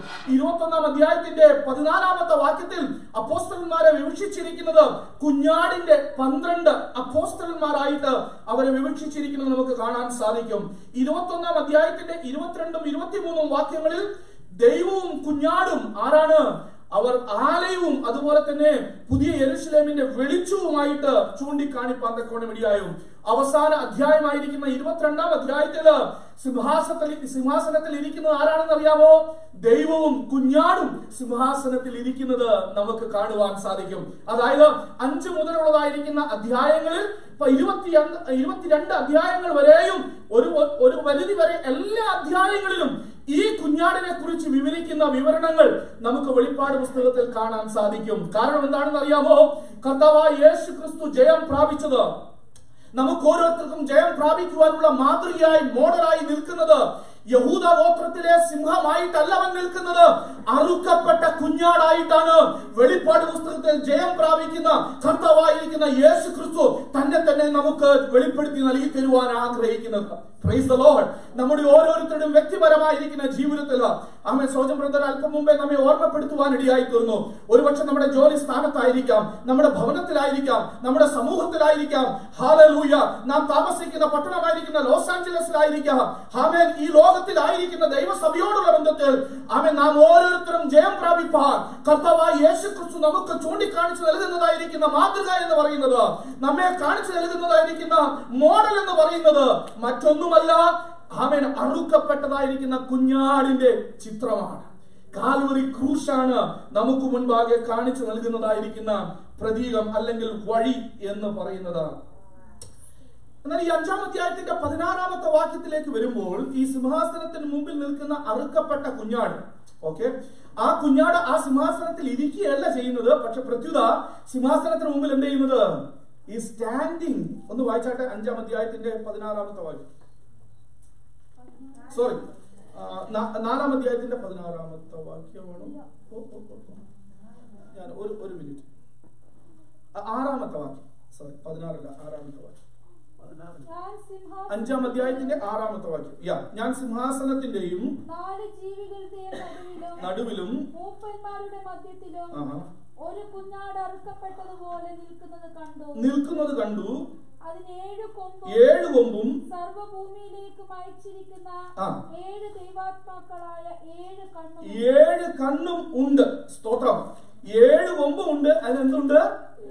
ഇരുപത്തി ഒന്നാം അധ്യായത്തിന്റെ പതിനാലാമത്തെ വാക്യത്തിൽ അപ്പോസ്തലന്മാരെ വിവക്ഷിച്ചിരിക്കുന്നത് കുഞ്ഞാടിന്റെ പന്ത്രണ്ട് അപ്പോസ്തലന്മാരായിട്ട് അവരെ വിവക്ഷിച്ചിരിക്കുന്നത് നമുക്ക് കാണാൻ സാധിക്കും ഇരുപത്തി ഒന്നാം അധ്യായത്തിന്റെ ഇരുപത്തിരണ്ടും ഇരുപത്തിമൂന്നും വാക്യങ്ങളിൽ ദൈവവും കുഞ്ഞാടും ആരാണ് അവർ ആലയവും അതുപോലെ തന്നെ പുതിയ യെരുശലേമിന്റെ വെളിച്ചവുമായിട്ട് ചൂണ്ടിക്കാണിപ്പാൻ തക്കോണം ഇടയായും അവസാന അധ്യായമായിരിക്കുന്ന ഇരുപത്തിരണ്ടാം അധ്യായത്തില് സിംഹാസനത്തിൽ സിംഹാസനത്തിൽ ഇരിക്കുന്നത് ആരാണെന്ന് അറിയാമോ ദൈവവും കുഞ്ഞാടും സിംഹാസനത്തിൽ ഇരിക്കുന്നത് നമുക്ക് കാണുവാൻ സാധിക്കും അതായത് അഞ്ച് മുതലുള്ളതായിരിക്കുന്ന അധ്യായങ്ങളിൽ ഇപ്പൊ ഇരുപത്തി ഇരുപത്തിരണ്ട് അധ്യായങ്ങൾ വരെയും ഒരു ഒരു പരിധി വരെ എല്ലാ അധ്യായങ്ങളിലും ഈ കുഞ്ഞാടിനെ കുറിച്ച് വിവരിക്കുന്ന വിവരണങ്ങൾ നമുക്ക് വെളിപ്പാട് പുസ്തകത്തിൽ കാണാൻ സാധിക്കും കാരണം എന്താണെന്ന് അറിയാമോ കർത്താവായ യേശു ക്രിസ്തു ജയം പ്രാപിച്ചത് നമുക്ക് ഓരോരുത്തർക്കും ജയം പ്രാപിക്കുവാനുള്ള മാതൃകയായി മോഡലായി നിൽക്കുന്നത് യഹൂദ ഗോത്രത്തിലെ സിംഹമായിട്ടല്ല അവൻ നിൽക്കുന്നത് അറുക്കപ്പെട്ട കുഞ്ഞാടായിട്ടാണ് വെളിപ്പാട് പുസ്തകത്തിൽ ജയം പ്രാപിക്കുന്ന കർത്താവായിരിക്കുന്ന യേശു ക്രിസ്തു തന്നെ തന്നെ നമുക്ക് വെളിപ്പെടുത്തി നൽകി തരുവാൻ ആഗ്രഹിക്കുന്നത് Praise the Lord. നമ്മുടെ ഓരോരുത്തരുടെയും വ്യക്തിപരമായിരിക്കുന്ന ജീവിതത്തിൽ ആമേ സോജം ബ്രദർ അല്പം മുമ്പേ നമ്മെ ഓർമ്മപ്പെടുത്തുവാൻ ഇടയായി തീർന്നു ഒരുപക്ഷെ നമ്മുടെ ജോലി സ്ഥാനത്തായിരിക്കാം നമ്മുടെ ഭവനത്തിലായിരിക്കാം നമ്മുടെ സമൂഹത്തിലായിരിക്കാം ഹാലലൂയ നാം താമസിക്കുന്ന പട്ടണമായിരിക്കുന്ന ലോസ് ആഞ്ചലസിലായിരിക്കാം ആമേൻ ഈ ലോകത്തിലായിരിക്കുന്ന ദൈവസഭയോടുള്ള ബന്ധത്തിൽ ആമേൻ നാം ഓരോരുത്തരും ജയം പ്രാപിപ്പാൻ കർത്താവായ യേശു ക്രിസ്തു നമുക്ക് ചൂണ്ടിക്കാണിച്ചു നൽകുന്നതായിരിക്കുന്ന മാതൃക എന്ന് പറയുന്നത് നമ്മെ കാണിച്ചു നൽകുന്നതായിരിക്കുന്ന മോഡൽ എന്ന് പറയുന്നത് മറ്റൊന്നുമല്ല ആമേൻ അറുക്കപ്പെട്ടതായിരിക്കുന്ന കുഞ്ഞാടിന്റെ ചിത്രമാണ് കാൽവറി ക്രൂശാണ് നമുക്ക് മുൻപാകെ കാണിച്ചു നൽകുന്നതായിരിക്കുന്ന പ്രതീകം അല്ലെങ്കിൽ വഴി എന്ന് പറയുന്നത് എന്നാൽ ഈ അഞ്ചാം അധ്യായത്തിന്റെ പതിനാറാമത്തെ വാക്യത്തിലേക്ക് വരുമ്പോൾ ഈ സിംഹാസനത്തിന് മുമ്പിൽ നിൽക്കുന്ന അറുക്കപ്പെട്ട കുഞ്ഞാട് ഓക്കെ ആ കുഞ്ഞാട് ആ സിംഹാസനത്തിൽ ഇരിക്കുകയല്ല ചെയ്യുന്നത് പക്ഷെ പ്രത്യുത സിംഹാസനത്തിന് മുമ്പിൽ എന്ത് ചെയ്യുന്നത് ഈ സ്റ്റാൻഡിങ് ഒന്ന് വായിച്ചാട്ടെ അഞ്ചാം അധ്യായത്തിന്റെ പതിനാറാമത്തെ വാക്യം സോറി നാലാം അധ്യായത്തിന്റെ പതിനാറാമത്തെ വാക്യമാണ് ഓ, ഓ, ഓ, ഓ. ഞാൻ ഒരു ഒരു മിനിറ്റ് ആ, ആറാമത്തെ വാക്യം സോറി പതിനാറല്ല ആറാമത്തെ വാക്യം ഞാൻ സിംഹാസനം അഞ്ചാം അധ്യായത്തിന്റെ ആറാമത്തെ വാക്യം യാ ഞാൻ സിംഹാസനത്തിന്റെയും നാല് ജീവികളുടെ നടുവിലും നടുവിലും മൂപ്പന്മാരുടെ മധ്യത്തിലും ആഹാ, ഒരു കുഞ്ഞാട് അറുക്കപ്പെട്ടതുപോലെ നിൽക്കുന്നത് കണ്ടു നിൽക്കുന്നത് കണ്ടു അതിന് ഏഴ് കൊമ്പും ഏഴ് കൊമ്പും സർവഭൂമിയിലേക്കും അയച്ചിരിക്കുന്ന ആ. ഏഴ് ദൈവാത്മാക്കളായ ഏഴ് കണ്ണും ഏഴ് കണ്ണും ഉണ്ട് സ്തോത്രം ഏഴ് കൊമ്പും ഉണ്ട് അതിനെന്തുണ്ട്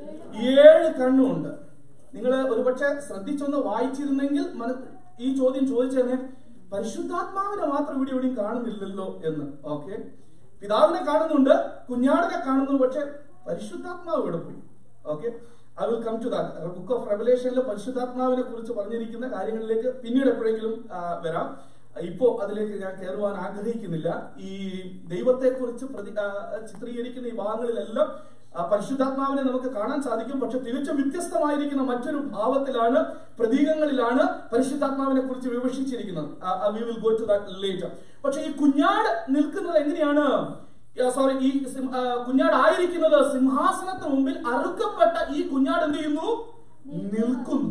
ഏഴ് കണ്ണും ഉണ്ട് നിങ്ങൾ ഒരുപക്ഷെ ശ്രദ്ധിച്ചൊന്ന് വായിച്ചിരുന്നെങ്കിൽ മന- ഈ ചോദ്യം ചോദിച്ചേനെ പരിശുദ്ധാത്മാവിനെ മാത്രം ഇവിടെ എവിടെയും കാണുന്നില്ലല്ലോ എന്ന് ഓക്കെ പിതാവിനെ കാണുന്നുണ്ട് കുഞ്ഞാടിനെ കാണുന്നു പക്ഷെ പരിശുദ്ധാത്മാവ് ഇവിടെ പോയി okay I will come to that book of റെവലേഷനിൽ പരിശുദ്ധാത്മാവിനെ കുറിച്ച് പറഞ്ഞിരിക്കുന്ന കാര്യങ്ങളിലേക്ക് പിന്നീട് എപ്പോഴെങ്കിലും ആ, വരാം ഇപ്പോ അതിലേക്ക് ഞാൻ കയറുവാൻ ആഗ്രഹിക്കുന്നില്ല ഈ ദൈവത്തെ കുറിച്ച് പ്രതി ആ, ചിത്രീകരിക്കുന്ന ഈ ഭാഗങ്ങളിലെല്ലാം ആ, പരിശുദ്ധാത്മാവിനെ നമുക്ക് കാണാൻ സാധിക്കും പക്ഷെ തികച്ചും വ്യത്യസ്തമായിരിക്കുന്ന മറ്റൊരു ഭാവത്തിലാണ് പ്രതീകങ്ങളിലാണ് പരിശുദ്ധാത്മാവിനെ കുറിച്ച് വിവക്ഷിച്ചിരിക്കുന്നത് we will go to that later പക്ഷെ ഈ കുഞ്ഞാട് നിൽക്കുന്നത് എങ്ങനെയാണ് സോറി ഈ സിം- ആ, കുഞ്ഞാട് ആയിരിക്കുന്നത് സിംഹാസനത്തിന് മുമ്പിൽ അറുക്കപ്പെട്ട ഈ കുഞ്ഞാട് എന്ത് ചെയ്യുന്നു നിൽക്കുന്നു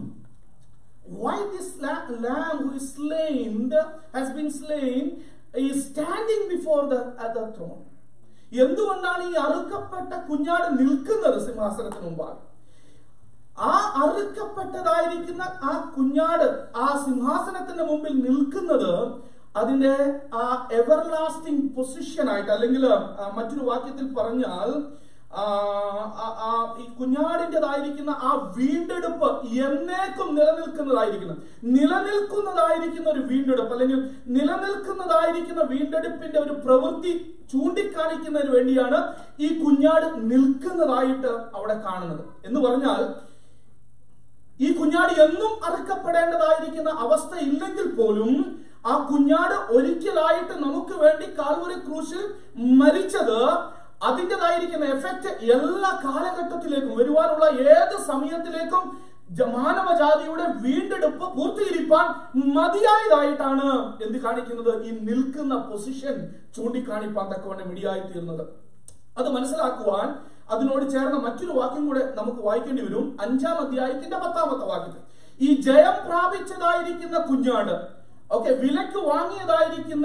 why this la- lamb who is slain has been slain is standing before the at the throne എന്തുകൊണ്ടാണ് ഈ അറുക്കപ്പെട്ട കുഞ്ഞാട് നിൽക്കുന്നത് സിംഹാസനത്തിന് മുമ്പാകെ ആ അറുക്കപ്പെട്ടതായിരിക്കുന്ന ആ കുഞ്ഞാട് ആ സിംഹാസനത്തിന്റെ മുമ്പിൽ നിൽക്കുന്നത് അതിന്റെ ആ എവർലാസ്റ്റിംഗ് പൊസിഷൻ ആയിട്ട് അല്ലെങ്കിൽ ആ, മറ്റൊരു വാക്യത്തിൽ പറഞ്ഞാൽ ആ, ആ, ആ, ഈ കുഞ്ഞാടിൻ്റെതായിരിക്കുന്ന ആ വീണ്ടെടുപ്പ് എന്നേക്കും നിലനിൽക്കുന്നതായിരിക്കുന്ന നിലനിൽക്കുന്നതായിരിക്കുന്ന ഒരു വീണ്ടെടുപ്പ് അല്ലെങ്കിൽ നിലനിൽക്കുന്നതായിരിക്കുന്ന വീണ്ടെടുപ്പിന്റെ ഒരു പ്രവൃത്തി ചൂണ്ടിക്കാണിക്കുന്നതിന് വേണ്ടിയാണ് ഈ കുഞ്ഞാട് നിൽക്കുന്നതായിട്ട് അവിടെ കാണുന്നത് എന്ന് പറഞ്ഞാൽ ഈ കുഞ്ഞാട് എന്നും അറുക്കപ്പെടേണ്ടതായിരിക്കുന്ന അവസ്ഥ ഇല്ലെങ്കിൽ പോലും ആ കുഞ്ഞാട് ഒരിക്കലായിട്ട് നമുക്ക് വേണ്ടി കാൽവറി ക്രൂശിൽ മരിച്ചത് അതിൻ്റെതായിരിക്കുന്ന എഫക്റ്റ് എല്ലാ കാലഘട്ടത്തിലേക്കും വരുവാനുള്ള ഏത് സമയത്തിലേക്കും ജ- മാനവജാതിയുടെ വീണ്ടെടുപ്പ് പൂർത്തീകരിപ്പാൻ മതിയായതായിട്ടാണ് എന്ത് കാണിക്കുന്നത് ഈ നിൽക്കുന്ന പൊസിഷൻ ചൂണ്ടിക്കാണിപ്പാൻ തക്കവണ്ണം ഇടിയായി തീർന്നത് അത് മനസ്സിലാക്കുവാൻ അതിനോട് ചേർന്ന മറ്റൊരു വാക്യം കൂടെ നമുക്ക് വായിക്കേണ്ടി വരും അഞ്ചാം അധ്യായത്തിന്റെ പത്താമത്തെ വാക്യത്തിൽ ഈ ജയം പ്രാപിച്ചതായിരിക്കുന്ന കുഞ്ഞാട് ഓക്കെ വിലക്ക് വാങ്ങിയതായിരിക്കുന്ന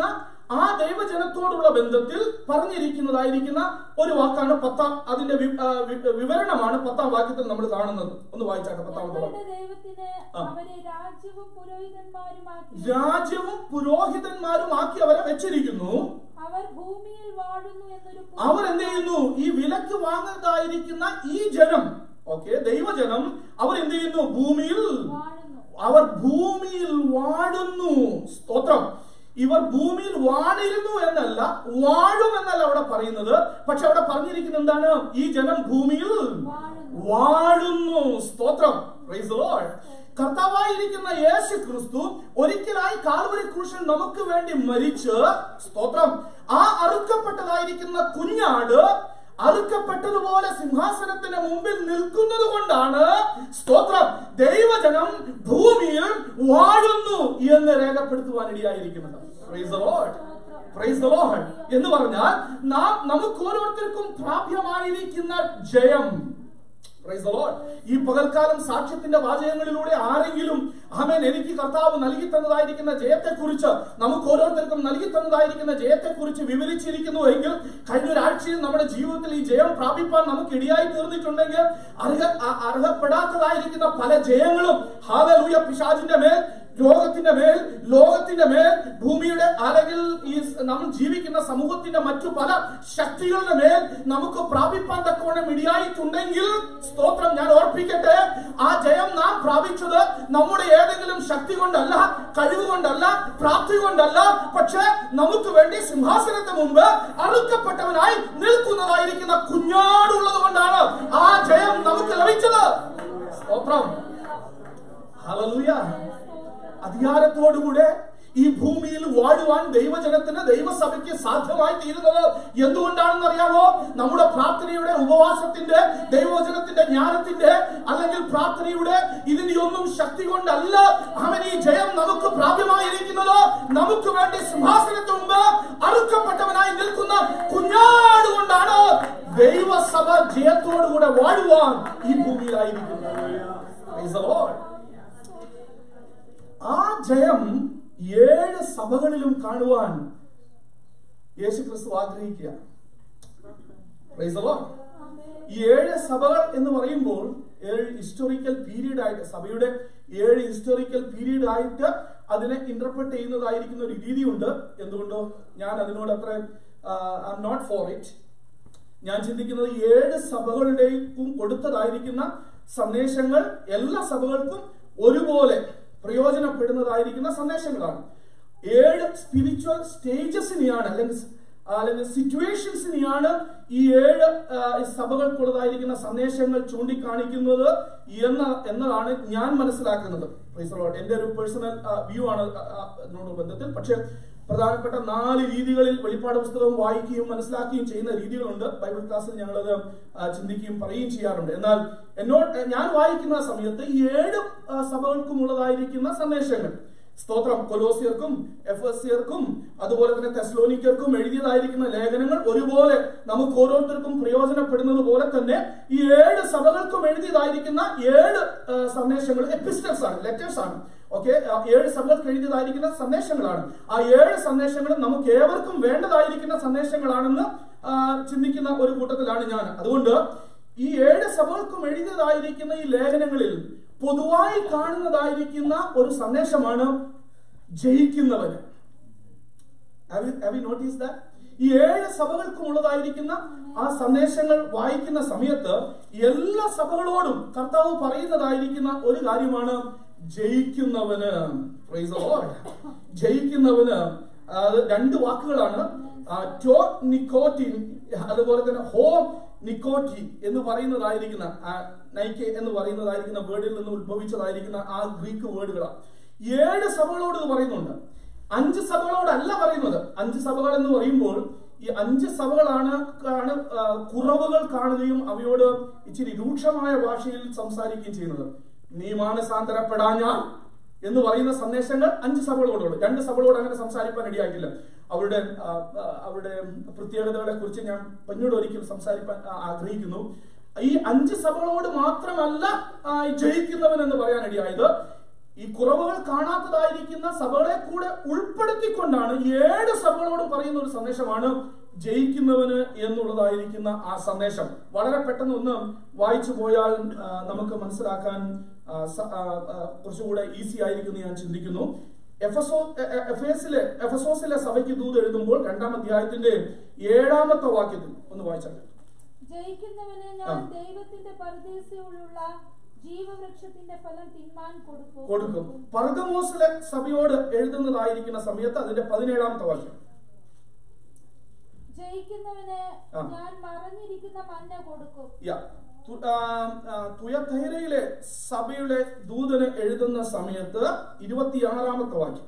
ആ ദൈവജനത്തോടുള്ള ബന്ധത്തിൽ പറഞ്ഞിരിക്കുന്നതായിരിക്കുന്ന ഒരു വാക്കാണ് പത്താം അതിന്റെ വി- ആ, വി- വിവരണമാണ് പത്താം വാക്യത്തിൽ നമ്മൾ കാണുന്നത് ഒന്ന് വായിച്ചാട്ടെ പത്താമത്തെ വാക്യം ഞങ്ങളുടെ ദൈവത്തിന് ആ. അവരെ രാജ്യവും പുരോഹിതന്മാരുമാക്കി രാജ്യവും പുരോഹിതന്മാരും ആക്കി അവരെ വെച്ചിരിക്കുന്നു അവർ ഭൂമിയിൽ വാഴുന്നു എന്നൊരു പുതിയ അവർ എന്ത് ചെയ്യുന്നു ഈ വിലക്ക് വാങ്ങുന്നതായിരിക്കുന്ന ഈ ജനം ഓക്കെ ദൈവജനം അവർ എന്ത് ചെയ്യുന്നു ഭൂമിയിൽ വാഴുന്നു അവർ ഭൂമിയിൽ വാഴുന്നു സ്തോത്രം ഇവർ ഭൂമിയിൽ വാണിരുന്നു എന്നല്ല വാഴും എന്നല്ല അവിടെ പറയുന്നത് പക്ഷെ അവിടെ പറഞ്ഞിരിക്കുന്നത് എന്താണ് ഈ ജനം ഭൂമിയിൽ വാഴുന്നു വാഴുന്നു സ്തോത്രം Praise the Lord. കർത്താവായിരിക്കുന്ന യേശു ക്രിസ്തു ഒരിക്കലായി കാൽവരി ക്രൂശൻ നമുക്ക് വേണ്ടി മരിച്ച് സ്തോത്രം ആ അറുക്കപ്പെട്ടതായിരിക്കുന്ന കുഞ്ഞാട് അറുക്കപ്പെട്ടതുപോലെ സിംഹാസനത്തിന് മുമ്പിൽ നിൽക്കുന്നത് കൊണ്ടാണ് സ്തോത്രം ദൈവജനം ഭൂമിയിൽ വാഴുന്നു എന്ന് രേഖപ്പെടുത്തുവാൻ ഇടയായിരിക്കുന്നത് Praise the Lord. Praise the Lord. എന്ന് പറഞ്ഞാൽ നാം നമുക്ക് ഓരോരുത്തർക്കും പ്രാപ്യമായിരിക്കുന്ന ജയം Praise the Lord. ഈ പകൽക്കാലം സാക്ഷ്യത്തിന്റെ വാചകങ്ങളിലൂടെ ആരെങ്കിലും ആമേൻ എനിക്ക് കർത്താവ് നൽകി തന്നതായിരിക്കുന്ന ജയത്തെക്കുറിച്ച് നമുക്ക് ഓരോരുത്തർക്കും നൽകി തന്നതായിരിക്കുന്ന ജയത്തെക്കുറിച്ച് വിവരിച്ചിരിക്കുന്നു എങ്കിൽ കഴിഞ്ഞ ഒരാഴ്ചയിൽ നമ്മുടെ ജീവിതത്തിൽ ഈ ജയം പ്രാപിപ്പാൻ നമുക്ക് ഇടയായി തീർന്നിട്ടുണ്ടെങ്കിൽ അർഹ അ- അർഹപ്പെടാത്തതായിരിക്കുന്ന പല ജയങ്ങളും ഹാലലൂയ പിശാചിന്റെ മേൽ രോഗത്തിന്റെ മേൽ ലോകത്തിന്റെ മേൽ ഭൂമിയുടെ അല്ലെങ്കിൽ ഈ സ് നമ്മൾ ജീവിക്കുന്ന സമൂഹത്തിന്റെ മറ്റു പല ശക്തികളുടെ മേൽ നമുക്ക് പ്രാപിപ്പാൻ തക്കവണ്ണം ഇടിയായിട്ടുണ്ടെങ്കിൽ സ്തോത്രം ഞാൻ ഓർപ്പിക്കട്ടെ ആ ജയം നാം പ്രാപിച്ചത് നമ്മുടെ ഏതെങ്കിലും ശക്തി കൊണ്ടല്ല കഴിവ് കൊണ്ടല്ല പ്രാപ്തി കൊണ്ടല്ല പക്ഷെ നമുക്ക് വേണ്ടി സിംഹാസനത്തിന് മുമ്പ് അറുക്കപ്പെട്ടവനായി നിൽക്കുന്നതായിരിക്കുന്ന കുഞ്ഞാടുള്ളത് കൊണ്ടാണ് ആ ജയം നമുക്ക് ലഭിച്ചത് സ്തോത്രം ഹല്ലേലൂയ അധികാരത്തോടുകൂടെ ഈ ഭൂമിയിൽ വാഴുവാൻ ദൈവജനത്തിന് ദൈവസഭയ്ക്ക് സാധ്യമായി തീരുന്നത് എന്തുകൊണ്ടാണെന്ന് അറിയാമോ നമ്മുടെ പ്രാർത്ഥനയുടെ ഉപവാസത്തിന്റെ ദൈവവചനത്തിന്റെ ജ്ഞാനത്തിന്റെ അല്ലെങ്കിൽ പ്രാർത്ഥനയുടെ ഇതിന്റെ ഒന്നും ശക്തി കൊണ്ടല്ല അവൻ ഈ ജയം നമുക്ക് പ്രാപ്യമായിരിക്കുന്നത് നമുക്ക് വേണ്ടി സിംഹാസനത്തിന് മുമ്പ് അറുക്കപ്പെട്ടവനായി നിൽക്കുന്ന കുഞ്ഞാട് കൊണ്ടാണ് ദൈവസഭ ജയത്തോടുകൂടെ വാഴുവാൻ ഈ ഭൂമിയിലായിരിക്കുന്നത് Praise the Lord. ആ ജയം ഏഴ് സഭകളിലും കാണുവാൻ യേശു ക്രിസ്തു ആഗ്രഹിക്കുക Praise the Lord. ഈ ഏഴ് സഭകൾ എന്ന് പറയുമ്പോൾ ഏഴ് ഹിസ്റ്റോറിക്കൽ പീരീഡ് ആയിട്ട് സഭയുടെ ഏഴ് ഹിസ്റ്റോറിക്കൽ പീരീഡ് ആയിട്ട് അതിനെ ഇന്റർപ്രറ്റ് ചെയ്യുന്നതായിരിക്കുന്ന ഒരു രീതിയുണ്ട് എന്തുകൊണ്ടോ ഞാൻ അതിനോട് അത്ര I'm not for it ഞാൻ ചിന്തിക്കുന്നത് ഏഴ് സഭകളുടെയും കൊടുത്തതായിരിക്കുന്ന സന്ദേശങ്ങൾ എല്ലാ സഭകൾക്കും ഒരുപോലെ പ്രയോജനപ്പെടുന്നതായിരിക്കുന്ന സന്ദേശങ്ങളാണ് ഏഴ് സ്പിരിച്വൽ സ്റ്റേജസിനെയാണ് അല്ലെങ്കിൽ അല്ലെങ്കിൽ സിറ്റുവേഷൻസിനെയാണ് ഈ ഏഴ് ആ, സഭകൾക്കുള്ളതായിരിക്കുന്ന സന്ദേശങ്ങൾ ചൂണ്ടിക്കാണിക്കുന്നത് എന്ന എന്നതാണ് ഞാൻ മനസ്സിലാക്കുന്നത് Praise the Lord. എന്റെ ഒരു പേഴ്സണൽ വ്യൂ ആണ് ആ, ആ, അതിനോട് ബന്ധത്തിൽ പക്ഷെ പ്രധാനപ്പെട്ട നാല് രീതികളിൽ വെളിപ്പാട് പുസ്തകം വായിക്കുകയും മനസ്സിലാക്കുകയും ചെയ്യുന്ന രീതികളുണ്ട് ബൈബിൾ ക്ലാസ്സിൽ ഞങ്ങളത് ആ, ചിന്തിക്കുകയും പറയുകയും ചെയ്യാറുണ്ട് എന്നാൽ എന്നോട് ഞാൻ വായിക്കുന്ന സമയത്ത് ഈ ഏഴ് ആ, സഭകൾക്കും ഉള്ളതായിരിക്കുന്ന സന്ദേശങ്ങൾ സ്തോത്രം കൊലോസിയർക്കും എഫ് എസ് സിയർക്കും അതുപോലെ തന്നെ തെസ്ലോനിക്കർക്കും എഴുതിയതായിരിക്കുന്ന ലേഖനങ്ങൾ ഒരുപോലെ നമുക്ക് ഓരോരുത്തർക്കും പ്രയോജനപ്പെടുന്നത് പോലെ തന്നെ ഈ ഏഴ് സഭകൾക്കും എഴുതിയതായിരിക്കുന്ന ഏഴ് ആ, സന്ദേശങ്ങൾ എപ്പിസ്റ്റൽസ് ആണ് ലെറ്റേഴ്സ് ആണ് ഓക്കെ ഏഴ് സഭകൾക്ക് എഴുതിയതായിരിക്കുന്ന സന്ദേശങ്ങളാണ് ആ ഏഴ് സന്ദേശങ്ങളും നമുക്ക് ഏവർക്കും വേണ്ടതായിരിക്കുന്ന സന്ദേശങ്ങളാണെന്ന് ആ, ചിന്തിക്കുന്ന ഒരു കൂട്ടത്തിലാണ് ഞാൻ അതുകൊണ്ട് ഈ ഏഴ് സഭകൾക്കും എഴുതിയതായിരിക്കുന്ന ഈ ലേഖനങ്ങളിൽ പൊതുവായി കാണുന്നതായിരിക്കുന്ന ഒരു സന്ദേശമാണ് ജയിക്കുന്നവന് Have you, have you noticed that? ഈ ഏഴ് സഭകൾക്കും ഉള്ളതായിരിക്കുന്ന ആ സന്ദേശങ്ങൾ വായിക്കുന്ന സമയത്ത് എല്ലാ സഭകളോടും കർത്താവ് പറയുന്നതായിരിക്കുന്ന ഒരു കാര്യമാണ് ജയിക്കുന്നവന് Praise the Lord. ജയിക്കുന്നവന് അത് രണ്ട് വാക്കുകളാണ് ആ, ടോ നിക്കോട്ടിൻ അതുപോലെ തന്നെ ഹോം നിക്കോട്ടി എന്ന് പറയുന്നതായിരിക്കുന്ന ആ, നൈക്കെ എന്ന് പറയുന്നതായിരിക്കുന്ന വേർഡിൽ നിന്ന് ഉത്ഭവിച്ചതായിരിക്കുന്ന ആ ഗ്രീക്ക് വേർഡുകളാണ് ഏഴ് സഭകളോട് ഇത് പറയുന്നുണ്ട് അഞ്ച് സഭകളോടല്ല പറയുന്നത് അഞ്ച് സഭകൾ എന്ന് പറയുമ്പോൾ ഈ അഞ്ച് സഭകളാണ് ആണ് ആ, കുറവുകൾ കാണുകയും അവയോട് ഇച്ചിരി രൂക്ഷമായ ഭാഷയിൽ സംസാരിക്കുകയും ചെയ്യുന്നത് നീ മാനസാന്തരപ്പെടാഞ്ഞാൽ എന്ന് പറയുന്ന സന്ദേശങ്ങൾ അഞ്ച് സഭകളോടുള്ളൂ രണ്ട് സഭകളോട് അങ്ങനെ സംസാരിക്കാൻ ഇടയായിട്ടില്ല അവരുടെ ആ, ആ, അവരുടെ പ്രത്യേകതകളെ കുറിച്ച് ഞാൻ പിന്നീട് ഒരിക്കൽ സംസാരിക്കാൻ ആ, ആഗ്രഹിക്കുന്നു ഈ അഞ്ച് സഭകളോട് മാത്രമല്ല ആ, ഈ ജയിക്കുന്നവൻ എന്ന് പറയാൻ ഇടയായത് ഈ കുറവുകൾ കാണാത്തതായിരിക്കുന്ന സഭകളെ കൂടെ ഉൾപ്പെടുത്തിക്കൊണ്ടാണ് ഏഴ് സഭകളോടും പറയുന്ന ഒരു സന്ദേശമാണ് ജയിക്കുന്നവന് എന്നുള്ളതായിരിക്കുന്ന ആ സന്ദേശം വളരെ പെട്ടെന്ന് ഒന്ന് വായിച്ചു പോയാൽ ആ, നമുക്ക് മനസ്സിലാക്കാൻ ആ, സ- ആ, ആ, കുറച്ചുകൂടെ ഈസി ആയിരിക്കും എന്ന് ഞാൻ ചിന്തിക്കുന്നു എഫസോ എ- എ- എഫേസിലെ എഫസോസിലെ സഭയ്ക്ക് ദൂത് എഴുതുമ്പോൾ രണ്ടാം അധ്യായത്തിന്റെ ഏഴാമത്തെ വാക്യത്തിൽ ഒന്ന് വായിച്ചാൽ ജയിക്കുന്നവന് ആ. ഞാൻ ദൈവത്തിന്റെ പരദേശിയുള്ള ജീവവൃക്ഷത്തിന്റെ ഫലം തിന്മാൻ കൊടുക്കും കൊടുക്കും പർഗമോസിലെ സഭയോട് എഴുതുന്നതായിരിക്കുന്ന സമയത്ത് അതിന്റെ പതിനേഴാമത്തെ വാക്യം ജയിക്കുന്നവന് ആ. ഞാൻ മറഞ്ഞിരിക്കുന്ന മഞ്ഞ കൊടുക്കും യാ. തു- ആ, ആ, തുയത്തൈരയിലെ സഭയുടെ ദൂതന് എഴുതുന്ന സമയത്ത് ഇരുപത്തിയാറാമത്തെ വാക്യം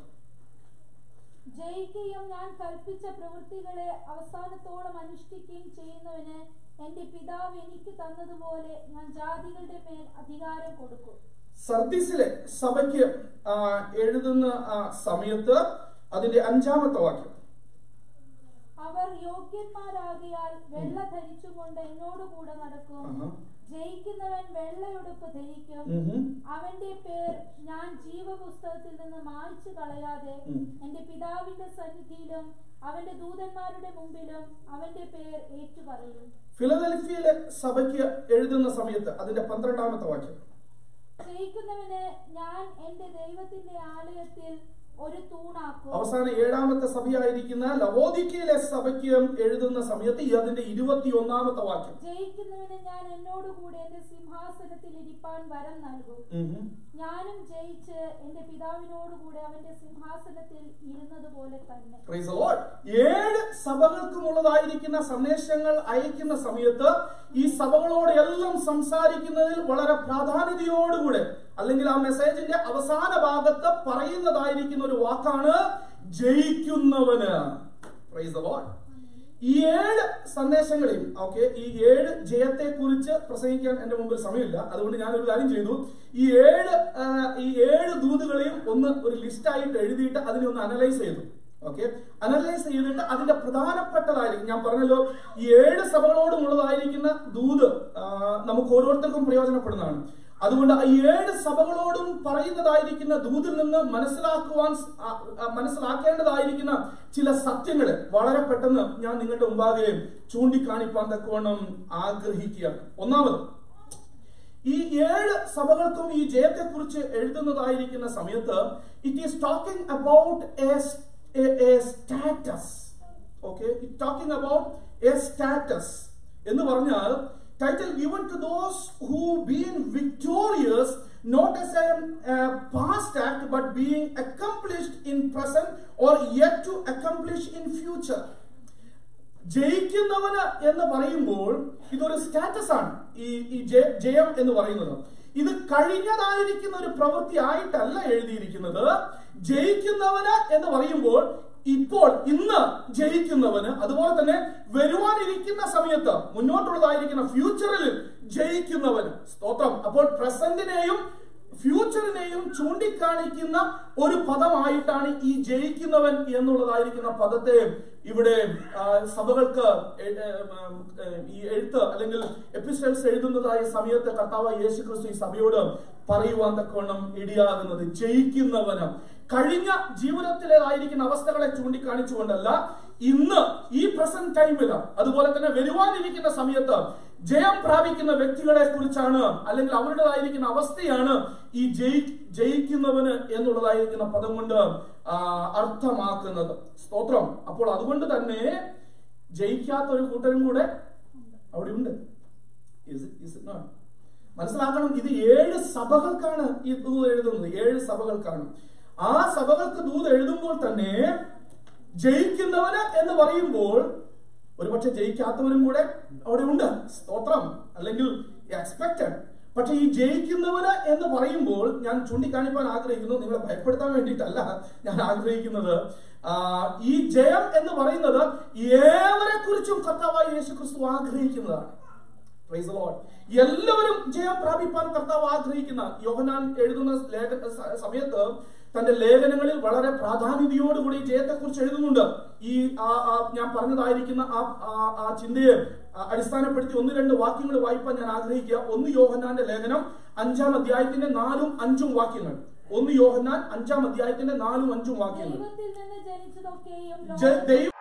ജയിക്കുകയും ഞാൻ കൽപ്പിച്ച പ്രവൃത്തികളെ അവസാനത്തോളം അനുഷ്ഠിക്കുകയും ചെയ്യുന്നവന് എന്റെ പിതാവ് എനിക്ക് തന്നതുപോലെ ഞാൻ ജാതികളുടെ മേൽ അധികാരം കൊടുക്കും സർദീസിലെ സഭയ്ക്ക് ആ, എഴുതുന്ന ആ, സമയത്ത് അതിന്റെ അഞ്ചാമത്തെ വാക്യം അവർ യോഗ്യന്മാരാകിയാൽ വെള്ള ധരിച്ചുകൊണ്ട് എന്നോടുകൂടെ നടക്കും ആഹാ. ജയിക്കുന്നവൻ വെള്ളയുടുപ്പ് ധരിക്കും ഉഹും. അവന്റെ പേർ ഞാൻ ജീവപുസ്തകത്തിൽ നിന്ന് മായ്ച്ചു കളയാതെ ഉം. എന്റെ പിതാവിന്റെ സന്നിധിയിലും അവന്റെ ദൂതന്മാരുടെ മുമ്പിലും അവന്റെ പേർ ഏറ്റുപറയും ഫിലദൽഫിയയിലെ സഭയ്ക്ക് എഴുതുന്ന സമയത്ത് അതിന്റെ പന്ത്രണ്ടാമത്തെ വാക്യം ജയിക്കുന്നവന് ഞാൻ എന്റെ ദൈവത്തിന്റെ ആലയത്തിൽ ഒരു തൂണാക്കും അവസാന ഏഴാമത്തെ സഭയായിരിക്കുന്ന ലവോദിക്കയിലെ സഭയ്ക്ക് എഴുതുന്ന സമയത്ത് ഈ അതിന്റെ ഇരുപത്തിയൊന്നാമത്തെ വാക്യം ജയിക്കുന്നവന് ഞാൻ എന്നോടുകൂടെ എന്റെ സിംഹാസനത്തിൽ ഇരിപ്പാൻ വരം നൽകും ഉഹും. ഞാനും ജയിച്ച് എന്റെ പിതാവിനോടുകൂടെ അവന്റെ സിംഹാസനത്തിൽ ഇരുന്നതുപോലെ തന്നെ Praise the Lord. ഏഴ് സഭകൾക്കുമുള്ളതായിരിക്കുന്ന സന്ദേശങ്ങൾ അയക്കുന്ന സമയത്ത് ഈ സഭകളോട് എല്ലാം സംസാരിക്കുന്നതിൽ വളരെ പ്രാധാന്യതയോടുകൂടെ അല്ലെങ്കിൽ ആ മെസ്സേജിന്റെ അവസാന ഭാഗത്ത് പറയുന്നതായിരിക്കുന്ന ഒരു വാക്കാണ് ജയിക്കുന്നവന് Praise the Lord. ഈ ഏഴ് സന്ദേശങ്ങളെയും ഓക്കെ ഈ ഏഴ് ജയത്തെ കുറിച്ച് പ്രസംഗിക്കാൻ എന്റെ മുമ്പിൽ സമയമില്ല അതുകൊണ്ട് ഞാൻ ഒരു കാര്യം ചെയ്തു ഈ ഏഴ് ആ, ഈ ഏഴ് ദൂതുകളെയും ഒന്ന് ഒരു ലിസ്റ്റ് ആയിട്ട് എഴുതിയിട്ട് അതിനെ ഒന്ന് അനലൈസ് ചെയ്തു ഓക്കെ അനലൈസ് ചെയ്തിട്ട് അതിന്റെ പ്രധാനപ്പെട്ടതായിരിക്കും ഞാൻ പറഞ്ഞല്ലോ ഈ ഏഴ് സഭകളോടും ഉള്ളതായിരിക്കുന്ന ദൂത് ആ, നമുക്ക് ഓരോരുത്തർക്കും പ്രയോജനപ്പെടുന്നതാണ് അതുകൊണ്ട് ആ ഏഴ് സഭകളോടും പറയുന്നതായിരിക്കുന്ന ദൂതിൽ നിന്ന് മനസ്സിലാക്കുവാൻ സ്- ആ, ആ, മനസ്സിലാക്കേണ്ടതായിരിക്കുന്ന ചില സത്യങ്ങള് വളരെ പെട്ടെന്ന് ഞാൻ നിങ്ങളുടെ മുമ്പാകെ ചൂണ്ടിക്കാണിപ്പാൻ തക്കവണ്ണം ആഗ്രഹിക്കുകയാണ് ഒന്നാമത് ഈ ഏഴ് സഭകൾക്കും ഈ ജയത്തെക്കുറിച്ച് എഴുതുന്നതായിരിക്കുന്ന സമയത്ത് it is talking about a status okay it talking about a status എന്ന് പറഞ്ഞാൽ title given to those who been victorious not as a past act but being accomplished in present or yet to accomplish in future ജയിക്കുന്നവന് എന്ന് പറയുമ്പോൾ ഇതൊരു status ആണ് ഈ ഈ ജയ- ജയം എന്ന് പറയുന്നത് ഇത് കഴിഞ്ഞതായിരിക്കുന്ന ഒരു പ്രവൃത്തി ആയിട്ടല്ല എഴുതിയിരിക്കുന്നത് ജയിക്കുന്നവന് എന്ന് പറയുമ്പോൾ ഇപ്പോൾ ഇന്ന് ജയിക്കുന്നവന് അതുപോലെ തന്നെ വരുവാനിരിക്കുന്ന സമയത്ത് മുന്നോട്ടുള്ളതായിരിക്കുന്ന ഫ്യൂച്ചറിൽ ജയിക്കുന്നവന് സ്തോത്രം അപ്പോൾ പ്രസന്റിനെയും ഫ്യൂച്ചറിനെയും ചൂണ്ടിക്കാണിക്കുന്ന ഒരു പദമായിട്ടാണ് ഈ ജയിക്കുന്നവൻ എന്നുള്ളതായിരിക്കുന്ന പദത്തെ ഇവിടെ ആ, സഭകൾക്ക് എ- എ- ഉം, ഏ, ഈ എഴുത്ത് അല്ലെങ്കിൽ എപ്പിസ്റ്റൽസ് എഴുതുന്നതായ സമയത്ത് കർത്താവ് യേശു ക്രിസ്തു ഈ സഭയോട് പറയുവാൻ തക്കവണ്ണം ഇടിയാകുന്നത് ജയിക്കുന്നവന് കഴിഞ്ഞ ജീവിതത്തിലേതായിരിക്കുന്ന അവസ്ഥകളെ ചൂണ്ടിക്കാണിച്ചുകൊണ്ടല്ല ഇന്ന് ഈ പ്രസന്റ് ടൈമിൽ അതുപോലെ തന്നെ വരുവാനിരിക്കുന്ന സമയത്ത് ജയം പ്രാപിക്കുന്ന വ്യക്തികളെ കുറിച്ചാണ് അല്ലെങ്കിൽ അവരുടേതായിരിക്കുന്ന അവസ്ഥയാണ് ഈ ജയി ജയിക്കുന്നവന് എന്നുള്ളതായിരിക്കുന്ന പദം കൊണ്ട് ആ, അർത്ഥമാക്കുന്നത് സ്തോത്രം അപ്പോൾ അതുകൊണ്ട് തന്നെ ജയിക്കാത്ത ഒരു കൂട്ടരും കൂടെ അവിടെ ഉണ്ട് Is it- is it not? മനസ്സിലാക്കണം ഇത് ഏഴ് സഭകൾക്കാണ് ഈ ദൂത് എഴുതുന്നത് ഏഴ് സഭകൾക്കാണ് ആ സഭകൾക്ക് ദൂത് എഴുതുമ്പോൾ തന്നെ ജയിക്കുന്നവന് എന്ന് പറയുമ്പോൾ ഒരുപക്ഷെ ജയിക്കാത്തവരും കൂടെ അവിടെ ഉണ്ട് സ്തോത്രം അല്ലെങ്കിൽ എക്സ്പെക്റ്റഡ് പക്ഷെ ഈ ജയിക്കുന്നവന് എന്ന് പറയുമ്പോൾ ഞാൻ ചൂണ്ടിക്കാണിപ്പാൻ ആഗ്രഹിക്കുന്നു നിങ്ങളെ ഭയപ്പെടുത്താൻ വേണ്ടിയിട്ടല്ല ഞാൻ ആഗ്രഹിക്കുന്നത് ആ, ഈ ജയം എന്ന് പറയുന്നത് ഏവരെ കുറിച്ചും കർത്താവായ യേശു ക്രിസ്തു ആഗ്രഹിക്കുന്നതാണ് Praise the Lord. എല്ലാവരും ജയം പ്രാപിപ്പാൻ കർത്താവ് ആഗ്രഹിക്കുന്ന യോഹനാൻ എഴുതുന്ന ലേഖ സ- സമയത്ത് തന്റെ ലേഖനങ്ങളിൽ വളരെ പ്രാധാന്യതയോടുകൂടി ജയത്തെക്കുറിച്ച് എഴുതുന്നുണ്ട് ഈ ആ- ആ ഞാൻ പറഞ്ഞതായിരിക്കുന്ന ആ ആ- ആ ചിന്തയെ ആ, അടിസ്ഥാനപ്പെടുത്തി ഒന്ന് രണ്ട് വാക്യങ്ങൾ വായിപ്പാൻ ഞാൻ ആഗ്രഹിക്കുക ഒന്ന് യോഹനാന്റെ ലേഖനം അഞ്ചാം അധ്യായത്തിന്റെ നാലും അഞ്ചും വാക്യങ്ങൾ ഒന്ന് യോഹന്നാൻ അഞ്ചാം അധ്യായത്തിന്റെ നാലും അഞ്ചും വാക്യങ്ങൾ ദൈവത്തിൽ നിന്ന് ജനിച്ചതൊക്കെയും ജ- ലോകത്തിൽ ദൈവ